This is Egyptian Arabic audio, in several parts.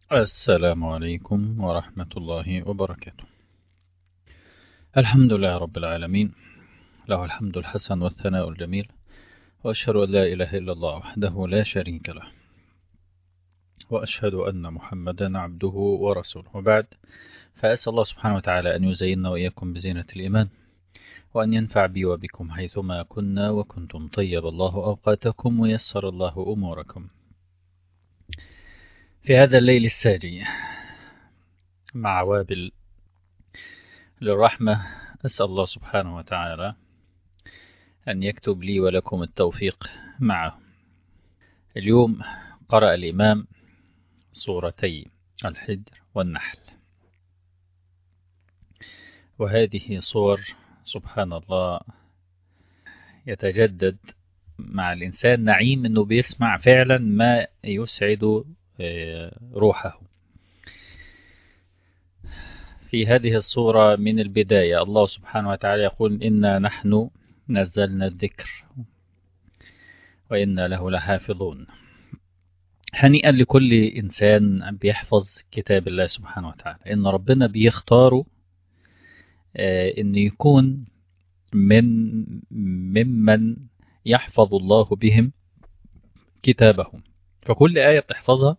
السلام عليكم ورحمة الله وبركاته الحمد لله رب العالمين له الحمد الحسن والثناء الجميل وأشهد أن لا إله إلا الله وحده لا شريك له وأشهد أن محمدا عبده ورسوله وبعد فأسأل الله سبحانه وتعالى أن يزيننا وإياكم بزينة الإيمان وأن ينفع بي وبكم حيثما كنا وكنتم طيب الله أوقاتكم ويسر الله أموركم في هذا الليل الساجي مع وابل للرحمة أسأل الله سبحانه وتعالى أن يكتب لي ولكم التوفيق معه اليوم قرأ الإمام سورتي الحجر والنحل وهذه صور سبحان الله يتجدد مع الإنسان نعيم أنه بيسمع فعلا ما يسعد روحه في هذه الصورة من البداية الله سبحانه وتعالى يقول إنا نحن نزلنا الذكر وإنا له لحافظون هنيئا لكل إنسان بيحفظ كتاب الله سبحانه وتعالى إن ربنا بيختاره إن يكون من ممن يحفظ الله بهم كتابهم فكل آية بتحفظها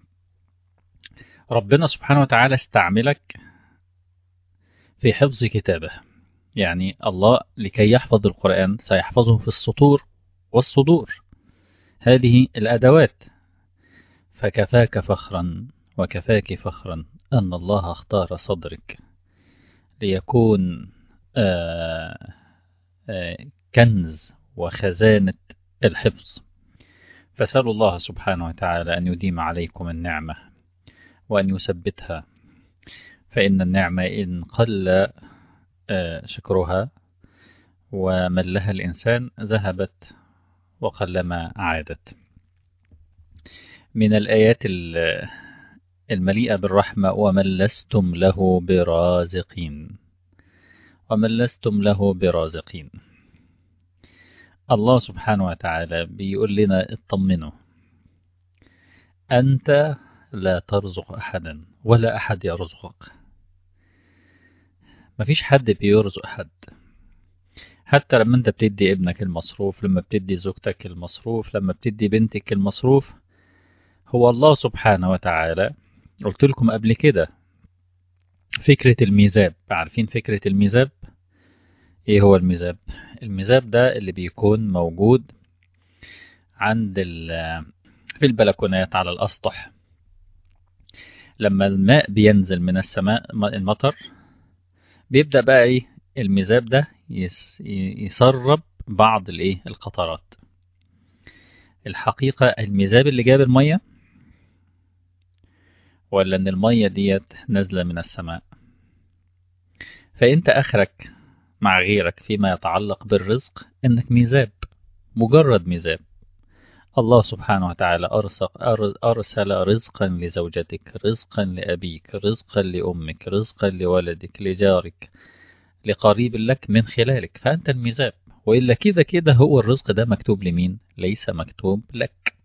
ربنا سبحانه وتعالى استعملك في حفظ كتابه يعني الله لكي يحفظ القرآن سيحفظه في السطور والصدور هذه الأدوات فكفاك فخرا وكفاك فخرا أن الله اختار صدرك ليكون آآ آآ كنز وخزانة الحفظ فسألوا الله سبحانه وتعالى أن يديم عليكم النعمة وأن يثبتها فإن النعمة إن قل شكرها وملها الإنسان ذهبت وقلما عادت من الآيات المليئة بالرحمة ومن لستم له برازقين ومن لستم له برازقين الله سبحانه وتعالى بيقول لنا اطمنوا أنت لا ترزق أحدا ولا أحد يرزقك مفيش حد بيرزق حد حتى لما انت بتدي ابنك المصروف لما بتدي زوجتك المصروف لما بتدي بنتك المصروف هو الله سبحانه وتعالى قلت لكم قبل كده فكرة الميزاب عارفين فكرة الميزاب ايه هو الميزاب الميزاب ده اللي بيكون موجود عند في البلكونات على الأسطح لما الماء بينزل من السماء المطر بيبدأ بقى ايه الميزاب ده يسرب بعض الايه القطرات الحقيقة الميزاب اللي جاب المية ولا ان المية ديت نازلة من السماء فانت اخرك مع غيرك فيما يتعلق بالرزق انك ميزاب مجرد ميزاب الله سبحانه وتعالى أرسل رزقا لزوجتك رزقا لأبيك رزقا لأمك رزقا لولدك لجارك لقريب لك من خلالك فأنت الميزاب وإلا كده كده هو الرزق ده مكتوب لمين ليس مكتوب لك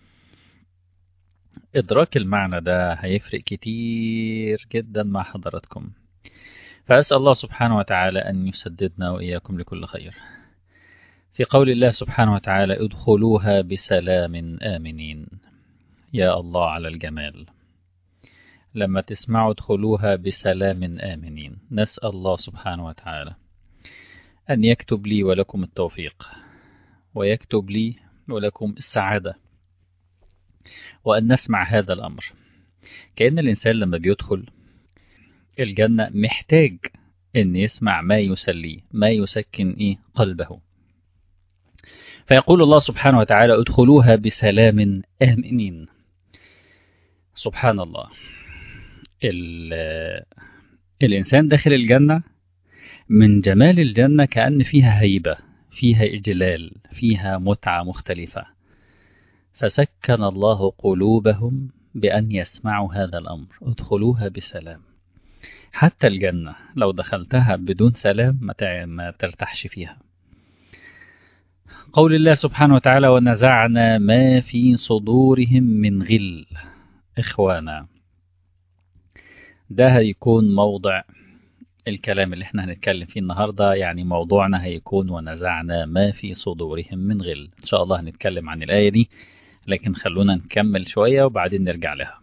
إدراك المعنى ده هيفرق كتير جدا مع حضراتكم فأسأل الله سبحانه وتعالى أن يسددنا وإياكم لكل خير في قول الله سبحانه وتعالى ادخلوها بسلام آمنين يا الله على الجمال لما تسمعوا ادخلوها بسلام آمنين نسأل الله سبحانه وتعالى أن يكتب لي ولكم التوفيق ويكتب لي ولكم السعادة وأن نسمع هذا الأمر كأن الإنسان لما بيدخل الجنة محتاج أن يسمع ما يسليه ما يسكن إيه قلبه فيقول الله سبحانه وتعالى ادخلوها بسلام آمنين سبحان الله الإنسان داخل الجنة من جمال الجنة كأن فيها هيبة فيها إجلال فيها متعة مختلفة فسكن الله قلوبهم بأن يسمعوا هذا الأمر ادخلوها بسلام حتى الجنة لو دخلتها بدون سلام ما ترتاحش فيها قول الله سبحانه وتعالى ونزعنا ما في صدورهم من غل إخوانا ده هيكون موضع الكلام اللي احنا هنتكلم فيه النهاردة يعني موضوعنا هيكون ونزعنا ما في صدورهم من غل ان شاء الله هنتكلم عن الآية دي لكن خلونا نكمل شوية وبعدين نرجع لها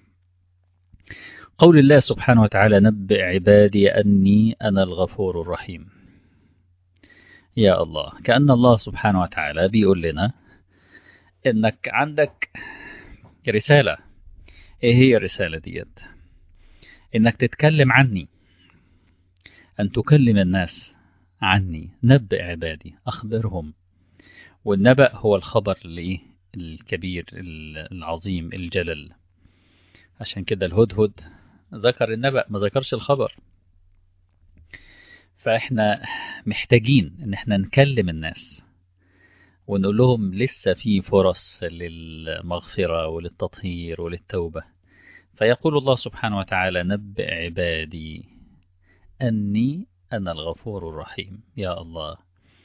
قول الله سبحانه وتعالى نبئ عبادي أني أنا الغفور الرحيم يا الله كأن الله سبحانه وتعالى بيقول لنا إنك عندك رسالة إيه هي الرسالة ديت إنك تتكلم عني أن تكلم الناس عني نبئ عبادي أخبرهم والنبأ هو الخبر الإيه الكبير العظيم الجلل عشان كده الهدهد ذكر النبأ ما ذكرش الخبر فإحنا محتاجين إن إحنا نكلم الناس ونقول لهم لسه في فرص للمغفرة وللتطهير وللتوبة فيقول الله سبحانه وتعالى نبئ عبادي أني أنا الغفور الرحيم يا الله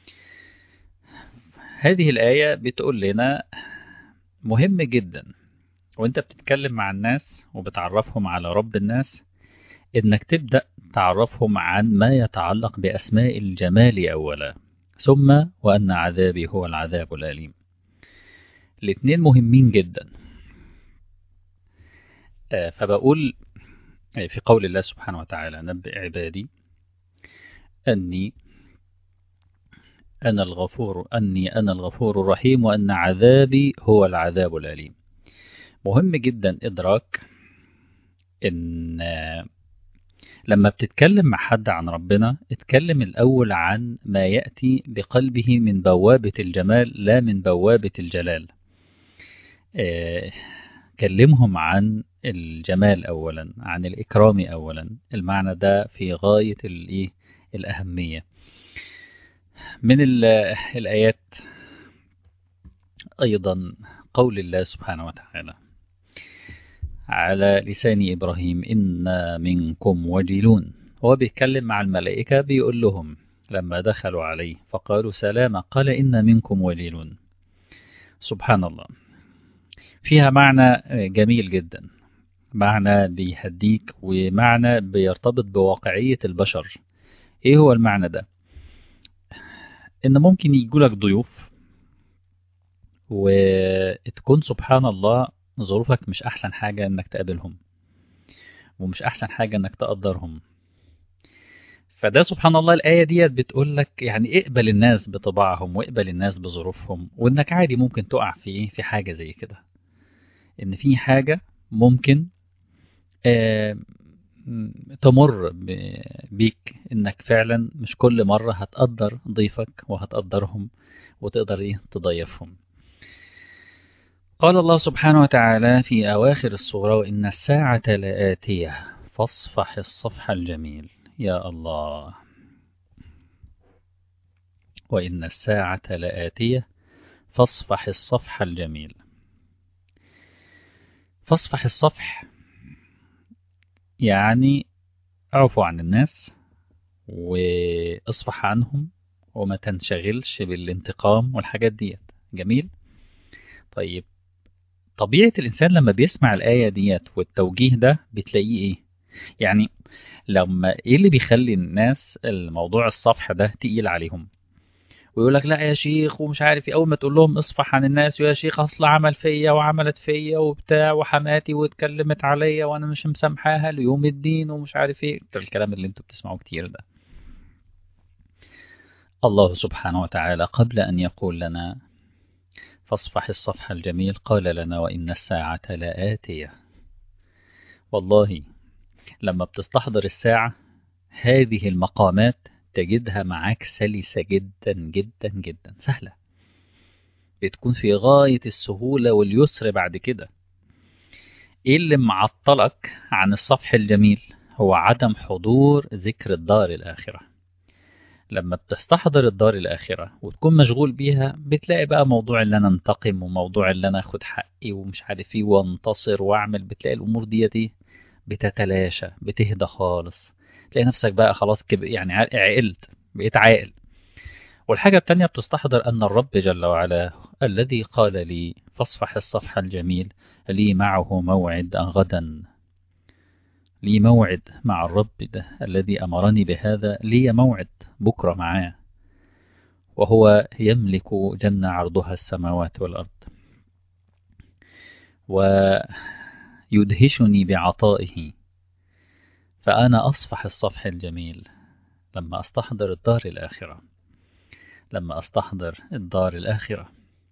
هذه الآية بتقول لنا مهم جدا وانت بتتكلم مع الناس وبتعرفهم على رب الناس انك تبدأ تعرفهم عن ما يتعلق بأسماء الجمال أولا ثم وأن عذابي هو العذاب الأليم الاثنين مهمين جدا فبقول في قول الله سبحانه وتعالى نبئ عبادي أني أنا الغفور أني أنا الغفور الرحيم وأن عذابي هو العذاب الأليم مهم جدا إدراك إن لما بتتكلم مع حد عن ربنا اتكلم الأول عن ما يأتي بقلبه من بوابة الجمال لا من بوابة الجلال اه كلمهم عن الجمال أولا عن الإكرام أولا المعنى ده في غاية الإيه الأهمية من الآيات أيضا قول الله سبحانه وتعالى على لسان إبراهيم إنا منكم وجلون هو بيتكلم مع الملائكة بيقول لهم لما دخلوا عليه فقالوا سلاما قال إن منكم وجلون سبحان الله فيها معنى جميل جدا معنى بيهديك ومعنى بيرتبط بواقعية البشر ايه هو المعنى ده ان ممكن يجولك ضيوف وتكون سبحان الله ظروفك مش احسن حاجة انك تقابلهم ومش احسن حاجة انك تقدرهم فده سبحان الله الآية ديت بتقول لك يعني اقبل الناس بطباعهم واقبل الناس بظروفهم وانك عادي ممكن تقع في في حاجة زي كده ان في حاجة ممكن آه تمر بيك انك فعلا مش كل مرة هتقدر ضيفك وهتقدرهم وتقدر ايه تضيفهم قال الله سبحانه وتعالى في أواخر السورة وإن الساعة لآتية فاصفح الصفح الجميل يا الله وإن الساعة لآتية فاصفح الصفح الجميل فاصفح الصفح يعني اعفو عن الناس واصفح عنهم وما تنشغلش بالانتقام والحاجات ديت جميل طيب طبيعة الإنسان لما بيسمع الآية ديت والتوجيه ده بتلاقيه إيه يعني لما إيه اللي بيخلي الناس الموضوع الصفح ده تقيل عليهم ويقول لك لا يا شيخ ومش عارف ايه اول ما تقول لهم اصفح عن الناس ويا شيخ اصل عمل فيا وعملت فيا وبتاع وحماتي واتكلمت عليا وانا مش مسامحاها ليوم الدين ومش عارف ايه الكلام اللي انتوا بتسمعوه كتير ده الله سبحانه وتعالى قبل ان يقول لنا فاصفح الصفح الجميل قال لنا وان الساعه لاتيه والله لما بتستحضر الساعه هذه المقامات تجدها معاك سلسة جدا جدا جدا سهلة بتكون في غاية السهولة واليسر بعد كده ايه اللي معطلك عن الصفح الجميل هو عدم حضور ذكر الدار الآخرة لما بتستحضر الدار الآخرة وتكون مشغول بيها بتلاقي بقى موضوع اللي أنا انتقم وموضوع اللي أنا أخد حقي ومش عارف ايه وانتصر وأعمل بتلاقي الأمور ديتي بتتلاشى بتهدى خالص تلاقي نفسك بقى خلاص كب... يعني عقلت بقيت عاقل والحاجة التانية بتستحضر أن الرب جل وعلا الذي قال لي فاصفح الصفح الجميل لي معه موعد غدا لي موعد مع الرب ده الذي أمرني بهذا لي موعد بكرة معاه وهو يملك جنة عرضها السماوات والأرض ويدهشني بعطائه فأنا أصفح الصفح الجميل لما أستحضر الدار الآخرة لما أستحضر الدار الآخرة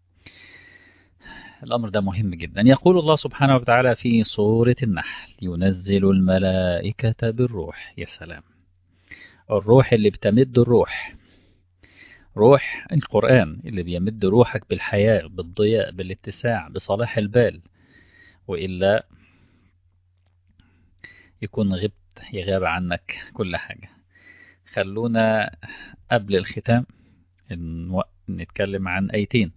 الأمر ده مهم جدا يقول الله سبحانه وتعالى في سورة النحل ينزل الملائكة بالروح يا سلام الروح اللي بتمد الروح روح القرآن اللي بيمد روحك بالحياة بالضياء بالاتساع بصلاح البال وإلا يكون غبت يغاب عنك كل حاجة خلونا قبل الختام نتكلم عن آيتين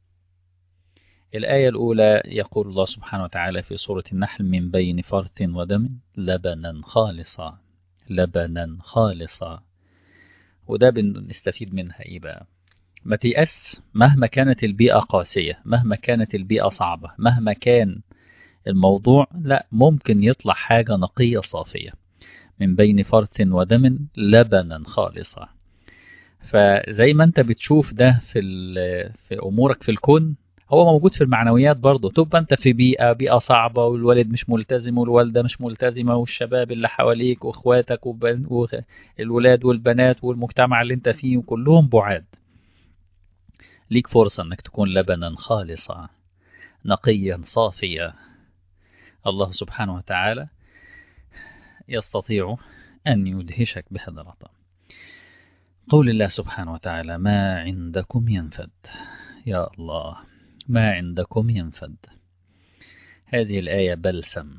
الآية الأولى يقول الله سبحانه وتعالى في سورة النحل من بين فرث ودم لبنا خالصا لبنا خالصا وده بنستفيد منها إيه بقى ما تيأس مهما كانت البيئة قاسية مهما كانت البيئة صعبة مهما كان الموضوع لا ممكن يطلع حاجة نقية صافية من بين فرث ودم لبنا خالصا فزي ما انت بتشوف ده في في امورك في الكون هو موجود في المعنويات برضه تبقى انت في بيئه بيئه صعبه والوالد مش ملتزم والوالده مش ملتزمه والشباب اللي حواليك واخواتك والولاد والبنات والمجتمع اللي انت فيه وكلهم بعاد ليك فرصه انك تكون لبنا خالصا نقيا صافيا الله سبحانه وتعالى يستطيع أن يدهشك بهذا العطاء قول الله سبحانه وتعالى ما عندكم ينفد يا الله ما عندكم ينفد هذه الآية بلسم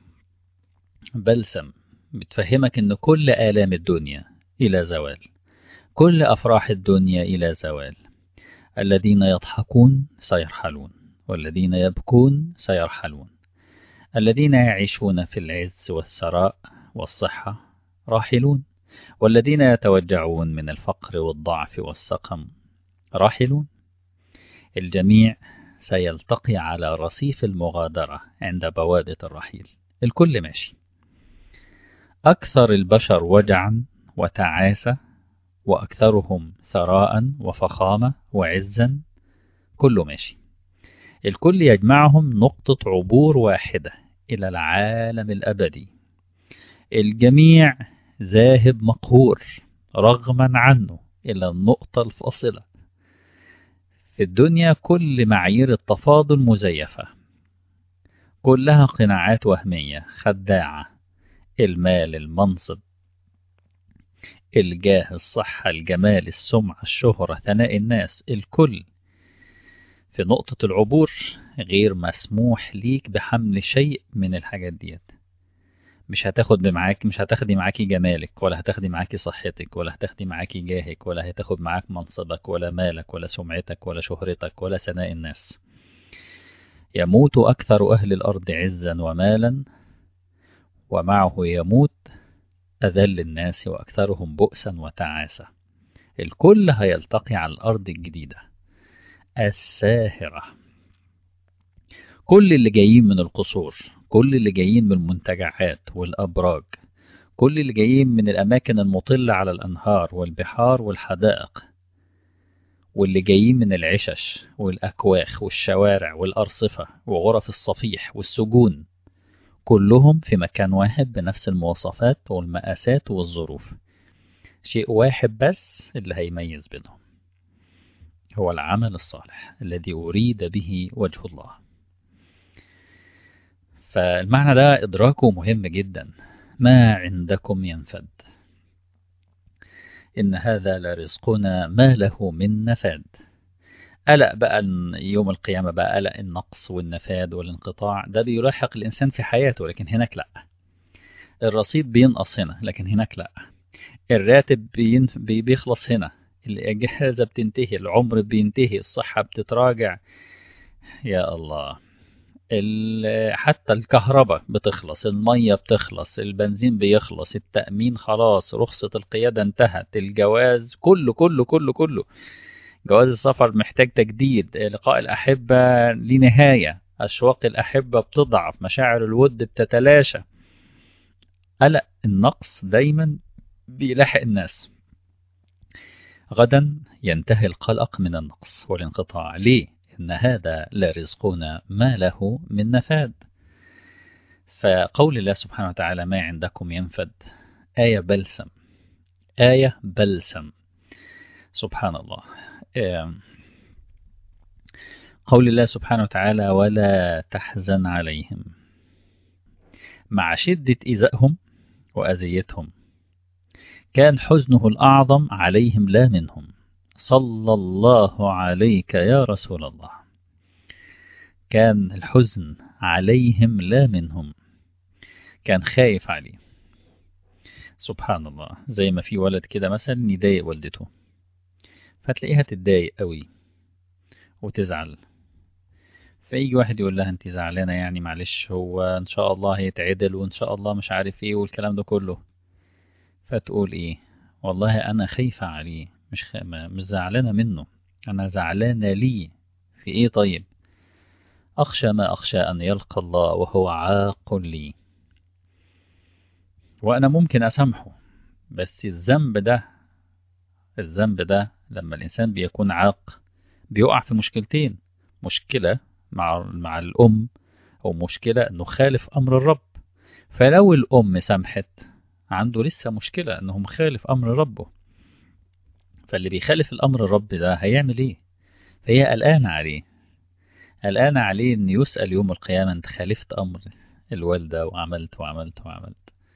بلسم بتفهمك أن كل آلام الدنيا إلى زوال كل أفراح الدنيا إلى زوال الذين يضحكون سيرحلون والذين يبكون سيرحلون الذين يعيشون في العز والثراء والصحة راحلون والذين يتوجعون من الفقر والضعف والسقم راحلون الجميع سيلتقي على رصيف المغادرة عند بوابة الرحيل الكل ماشي أكثر البشر وجعا وتعاسة وأكثرهم ثراء وفخامة وعزا كله ماشي الكل يجمعهم نقطة عبور واحدة إلى العالم الأبدي الجميع ذاهب مقهور رغما عنه إلى النقطة الفاصلة في الدنيا كل معايير التفاضل مزيفة كلها قناعات وهمية خداعة المال المنصب الجاه الصحة الجمال السمعة الشهرة ثناء الناس الكل في نقطة العبور غير مسموح ليك بحمل شيء من الحاجات ديت مش هتاخد معاك مش هتاخدي معاكي جمالك ولا هتاخدي معاكي صحتك ولا هتاخدي معاكي جاهك ولا هتاخد معاك منصبك ولا مالك ولا سمعتك ولا شهرتك ولا ثناء الناس يموت أكثر أهل الأرض عزا ومالا ومعه يموت أذل الناس وأكثرهم بؤسا وتعاسة الكل هيلتقي على الأرض الجديدة الساهرة كل اللي جايين من القصور كل اللي جايين من المنتجعات والأبراج كل اللي جايين من الأماكن المطلة على الأنهار والبحار والحدائق واللي جايين من العشش والأكواخ والشوارع والأرصفة وغرف الصفيح والسجون كلهم في مكان واحد بنفس المواصفات والمقاسات والظروف شيء واحد بس اللي هيميز بينهم هو العمل الصالح الذي أريد به وجه الله فالمعنى ده إدراكه مهم جدا ما عندكم ينفد إن هذا لرزقنا ما له من نفاد قلق بقى يوم القيامة بقى قلق النقص والنفاد والانقطاع ده بيلاحق الإنسان في حياته لكن هناك لأ الرصيد بينقص هنا لكن هناك لأ الراتب بيخلص هنا الإجازة بتنتهي العمر بينتهي الصحة بتتراجع يا الله حتى الكهرباء بتخلص المية بتخلص البنزين بيخلص التأمين خلاص رخصة القيادة انتهت الجواز كله كله كله كله جواز السفر محتاج تجديد لقاء الأحبة لنهاية أشواق الأحبة بتضعف مشاعر الود بتتلاشى قلق النقص دايما بيلاحق الناس غدا ينتهي القلق من النقص والانقطاع ليه؟ إن هذا لرزقنا ما له من نفاد فقول الله سبحانه وتعالى ما عندكم ينفد آية بلسم آية بلسم سبحان الله قول الله سبحانه وتعالى ولا تحزن عليهم مع شدة إيذائهم وأذيتهم كان حزنه الأعظم عليهم لا منهم صلى الله عليك يا رسول الله كان الحزن عليهم لا منهم كان خايف عليه سبحان الله زي ما في ولد كده مثلا يضايق والدته فتلاقيها تتضايق قوي وتزعل فيجي واحد يقول لها انت زعلانه يعني معلش هو ان شاء الله هيتعدل وان شاء الله مش عارف ايه والكلام ده كله فتقول ايه والله انا خايفه عليه مش خ... مش زعلانه منه انا زعلانه ليه في ايه طيب اخشى ما اخشى ان يلقى الله وهو عاق لي وانا ممكن اسامحه بس الذنب ده الذنب ده لما الانسان بيكون عاق بيقع في مشكلتين مشكله مع مع الام او مشكله انه خالف امر الرب فلو الام سامحت عنده لسه مشكله انه مخالف امر ربه فاللي بيخالف الامر الرب ده هيعمل ايه فهي قلقانه عليه قلقانه عليه ان يسال يوم القيامه انت خالفت امر الوالده وعملت وعملت وعملت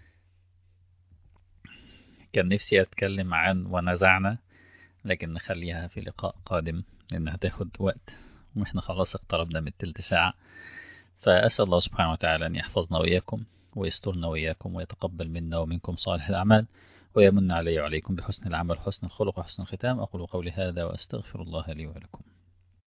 كان نفسي اتكلم عن ونزعنا لكن نخليها في لقاء قادم لانها تاخد وقت واحنا خلاص اقتربنا من تلت ساعة فأسأل الله سبحانه وتعالى أن يحفظنا وإياكم ويسترنا وإياكم ويتقبل منا ومنكم صالح الأعمال ويمن علي وعليكم بحسن العمل حسن الخلق وحسن الختام أقول قولي هذا وأستغفر الله لي ولكم